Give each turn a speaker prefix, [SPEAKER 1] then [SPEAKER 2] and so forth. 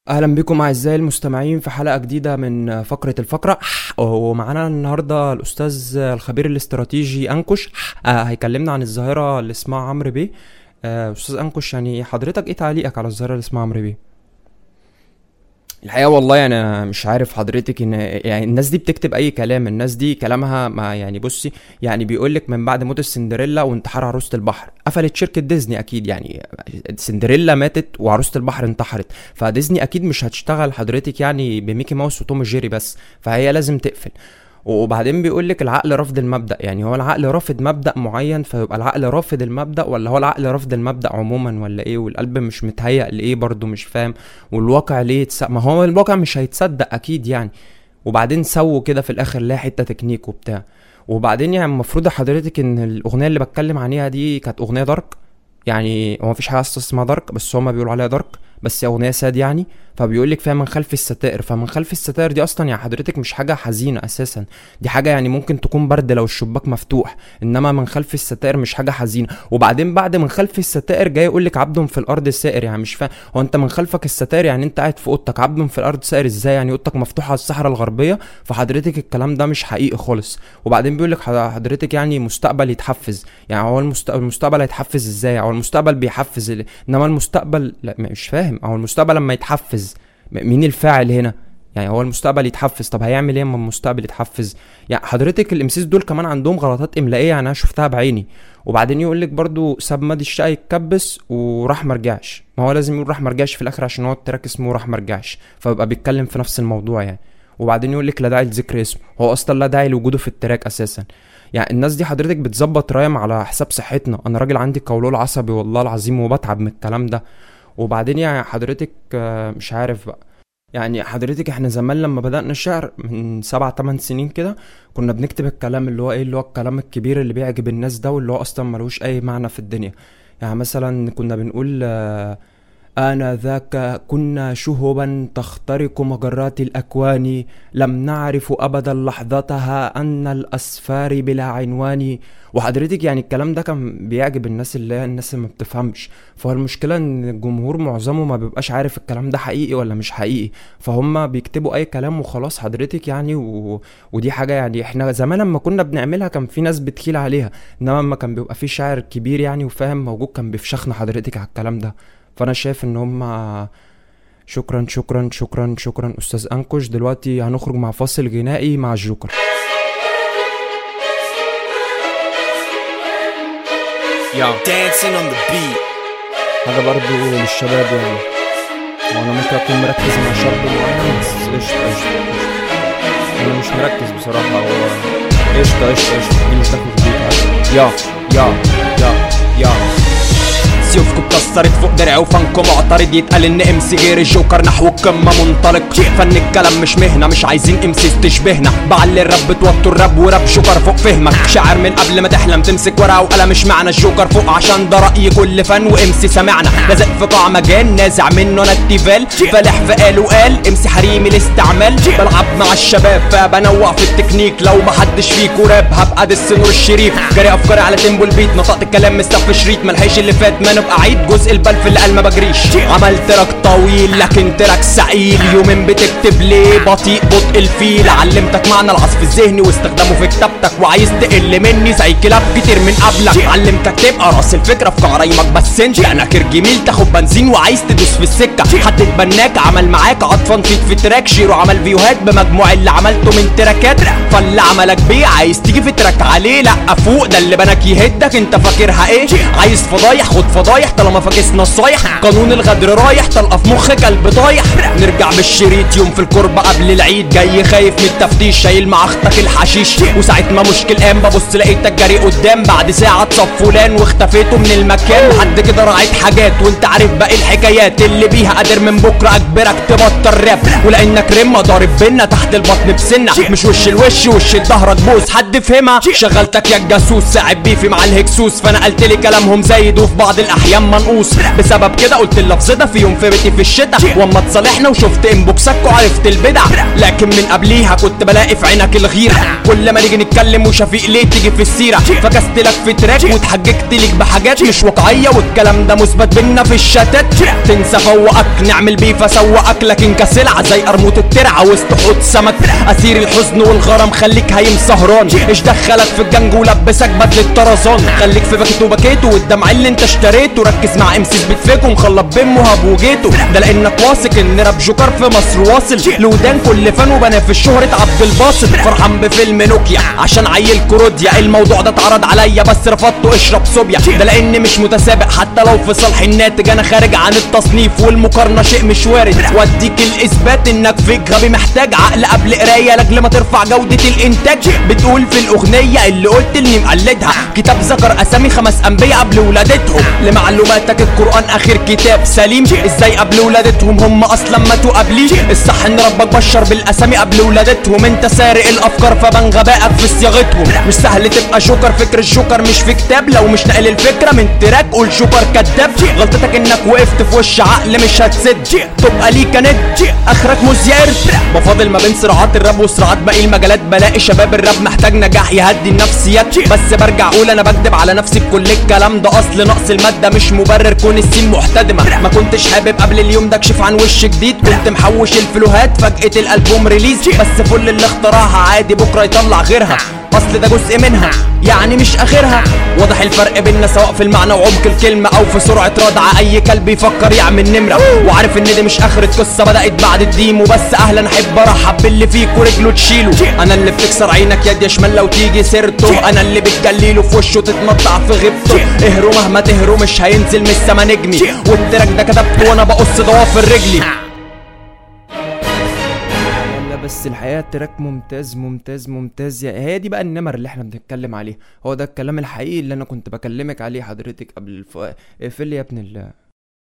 [SPEAKER 1] اهلا بكم اعزائي المستمعين في حلقه جديده من فقره الفقره ومعانا النهارده الاستاذ الخبير الاستراتيجي انكش آه، هيكلمنا عن الظاهره اللي اسمها عمرو بيه آه، استاذ انكش يعني حضرتك ايه تعليقك على الظاهره اللي اسمها عمرو بيه الحقيقه والله انا مش عارف حضرتك ان يعني الناس دي بتكتب اي كلام الناس دي كلامها ما يعني بصي يعني بيقول لك من بعد موت السندريلا وانتحار عروسه البحر قفلت شركه ديزني اكيد يعني سندريلا ماتت وعروسه البحر انتحرت فديزني اكيد مش هتشتغل حضرتك يعني بميكي ماوس وتوم جيري بس فهي لازم تقفل وبعدين بيقول لك العقل رافض المبدا يعني هو العقل رافض مبدا معين فيبقى العقل رافض المبدا ولا هو العقل رافض المبدا عموما ولا ايه والقلب مش متهيأ لايه برضه مش فاهم والواقع ليه يتس... ما هو الواقع مش هيتصدق اكيد يعني وبعدين سووا كده في الاخر لا حته تكنيك وبتاع وبعدين يعني المفروض حضرتك ان الاغنيه اللي بتكلم عليها دي كانت اغنيه دارك يعني هو مفيش حاجه اسمها دارك بس هما بيقولوا عليها دارك بس هي اغنيه ساد يعني فبيقول لك فيها من خلف الستائر فمن خلف الستائر دي اصلا يعني حضرتك مش حاجه حزينه اساسا دي حاجه يعني ممكن تكون برد لو الشباك مفتوح انما من خلف الستائر مش حاجه حزينه وبعدين بعد من خلف الستائر جاي يقول لك عبد في الارض سائر يعني مش فاهم هو انت من خلفك الستائر يعني انت قاعد في اوضتك عبد في الارض سائر ازاي يعني اوضتك مفتوحه على الصحراء الغربيه فحضرتك الكلام ده مش حقيقي خالص وبعدين بيقول لك حضرتك يعني مستقبل يتحفز يعني هو المستقبل, المستقبل هيتحفز ازاي هو المستقبل بيحفز انما المستقبل لا مش فاهم هو المستقبل لما يتحفز مين الفاعل هنا يعني هو المستقبل يتحفز طب هيعمل ايه اما المستقبل يتحفز يعني حضرتك الامسيس دول كمان عندهم غلطات املائيه يعني انا شفتها بعيني وبعدين يقول لك برضو ساب مادي الشقه يتكبس وراح مرجعش ما هو لازم يقول راح مرجعش في الاخر عشان هو التراك اسمه راح مرجعش فبقى بيتكلم في نفس الموضوع يعني وبعدين يقول لك لا داعي لذكر اسمه هو اصلا لا داعي لوجوده في التراك اساسا يعني الناس دي حضرتك بتظبط رايم على حساب صحتنا انا راجل عندي قولول عصبي والله العظيم وبتعب من الكلام ده وبعدين يعني حضرتك مش عارف بقى يعني حضرتك احنا زمان لما بدأنا الشعر من سبع تمن سنين كده كنا بنكتب الكلام اللي هو ايه اللي هو الكلام الكبير اللي بيعجب الناس ده واللي هو اصلا ملوش اي معنى في الدنيا يعني مثلا كنا بنقول آه آنذاك كنا شهبا تخترق مجرات الأكوان لم نعرف أبدا لحظتها أن الأسفار بلا عنوان وحضرتك يعني الكلام ده كان بيعجب الناس اللي هي الناس اللي ما بتفهمش فهو المشكلة ان الجمهور معظمه ما بيبقاش عارف الكلام ده حقيقي ولا مش حقيقي فهم بيكتبوا اي كلام وخلاص حضرتك يعني و... ودي حاجة يعني احنا زمان لما كنا بنعملها كان في ناس بتخيل عليها انما لما كان بيبقى في شاعر كبير يعني وفاهم موجود كان بيفشخنا حضرتك على الكلام ده فانا شايف ان هم شكرا شكرا شكرا شكرا استاذ انكش دلوقتي هنخرج مع فاصل غنائي مع الجوكر
[SPEAKER 2] Yo. Dancing on the beat.
[SPEAKER 1] هذا برضو للشباب يعني وانا ممكن اكون مركز مع شاب معين بس قشطة قشطة قشطة انا مش مركز بصراحة هو قشطة قشطة قشطة دي مش داخل في بيت يا يا يا يا
[SPEAKER 2] سيوفكم اتكسرت فوق درعي وفنكم معترض يتقال ان ام سي غير الجوكر نحو القمه منطلق فن الكلام مش مهنه مش عايزين ام سي تشبهنا بعلي الراب بتوتر راب وراب جوكر فوق فهمك شاعر من قبل ما تحلم تمسك ورقه وقلم مش معنى الجوكر فوق عشان ده راي كل فن وام سي سمعنا لازق في قاع مجال نازع منه انا التيفال فالح في قال وقال ام سي حريمي الاستعمال بلعب مع الشباب فبنوع في التكنيك لو محدش فيكو راب هبقى دس نور الشريف جري افكاري على تيمبو البيت نطقت الكلام مستف شريط ملحقش اللي فات ما نبقى عيد جزء البلف اللي قال ما بجريش عملت تراك طويل لكن تراك سعيد يومين بتكتب ليه بطيء بطء الفيل علمتك معنى العصف الذهني واستخدامه في كتابتك وعايز تقل مني زي كلاب كتير من قبلك علمتك تبقى راس الفكره في قرايمك بس انت ناكر جميل تاخد بنزين وعايز تدوس في السكه حد اتبناك عمل معاك عطفان فيك في تراك شيرو عمل فيوهات بمجموع اللي عملته من تراكات فاللي عملك بيه عايز تيجي في تراك عليه لا فوق ده اللي بناك يهدك انت فاكرها ايه عايز فضايح خد فضايح طالما فاكس نصايح قانون الغدر رايح طلقه في مخ كلب طايح نرجع بالشريط يوم في الكربة قبل العيد جاي خايف من التفتيش شايل مع اختك الحشيش وساعة ما مشكل قام ببص لقيتك جري قدام بعد ساعة اتصاب فلان واختفيته من المكان لحد كده راعيت حاجات وانت عارف باقي الحكايات اللي بيها قادر من بكرة اجبرك تبطل راب ولانك رمة ضارب بينا تحت البطن بسنة مش وش الوش وش الظهرك بوس حد فهمها شغلتك يا الجاسوس ساعد بيفي مع الهكسوس فنقلت لي كلامهم زايد وفي بعض الاحيان احيان منقوص بسبب كده قلت اللفظ ده في يوم في بيتي في الشتاء واما اتصالحنا وشفت انبوكسك وعرفت البدع لكن من قبليها كنت بلاقي في عينك الغيره كل ما نيجي نتكلم وشفيق ليه تيجي في السيره فكست لك في تراك واتحججت لك بحاجات مش واقعيه والكلام ده مثبت بينا في الشتات تنسى فوقك نعمل بيه فسوقك لكن كسلعه زي قرموط الترعه وسط حوض سمك اسير الحزن والغرام خليك هيم سهران ايش دخلك في الجنج ولبسك بدله طرزان خليك في باكيت وباكيته والدمع اللي انت اشتريته ركز مع امسيس بتفيك ومخلط بين مهاب وجيته ده لانك واثق ان راب جوكر في مصر واصل لودان كل فان وبنافس شهرة عبد الباسط فرحان بفيلم نوكيا عشان عيل كوروديا الموضوع ده اتعرض عليا بس رفضته اشرب صوبيا ده لاني مش متسابق حتى لو في صالح الناتج انا خارج عن التصنيف والمقارنه شيء مش وارد واديك الاثبات انك فيك غبي محتاج عقل قبل قرايه لاجل ما ترفع جوده الانتاج بتقول في الاغنيه اللي قلت اني مقلدها كتاب ذكر اسامي خمس انبياء قبل ولادتهم لمعلوماتك القران اخر كتاب سليم ازاي قبل ولادتهم هم اصلا ماتوا قبلي الصح ان ربك بشر بالاسامي قبل ولادتهم انت سارق الافكار فبان غبائك في صياغتهم مش سهل تبقى شوكر فكر الجوكر مش في كتاب لو مش ناقل الفكره من تراك قول شوكر كداب غلطتك انك وقفت في وش عقل مش هتسد تبقى ليك ند اخرك مزير بفاضل ما بين صراعات الراب وصراعات باقي المجالات بلاقي شباب الراب محتاج نجاح يهدي النفسيات بس برجع اقول انا بكدب على نفسي بكل الكلام ده اصل نقص الماده مش مبرر كون السين محتدمه ما كنتش حابب قبل اليوم ده اكشف عن وش جديد كنت محوش الفلوهات فجأة الالبوم ريليز بس فل اللي اخترعها عادي بكره يطلع غيرها اصل ده جزء منها يعني مش اخرها واضح الفرق بينا سواء في المعنى وعمق الكلمه او في سرعه ردع اي كلب يفكر يعمل نمره وعارف ان دي مش اخر القصه بدات بعد الديم وبس اهلا احب ارحب باللي فيك ورجله تشيله انا اللي بتكسر عينك يد يا شمال لو تيجي سيرته انا اللي بتجليله في وشه تتمطع في غيبته اهروا مهما تهروا مش هينزل من السما نجمي والتراك ده كتبته وانا بقص ضوافر رجلي
[SPEAKER 1] ولا بس الحقيقه التراك ممتاز ممتاز ممتاز يعني هي دي بقى النمر اللي احنا بنتكلم عليه هو ده الكلام الحقيقي اللي انا كنت بكلمك عليه حضرتك قبل الف... اقفل لي يا ابن الله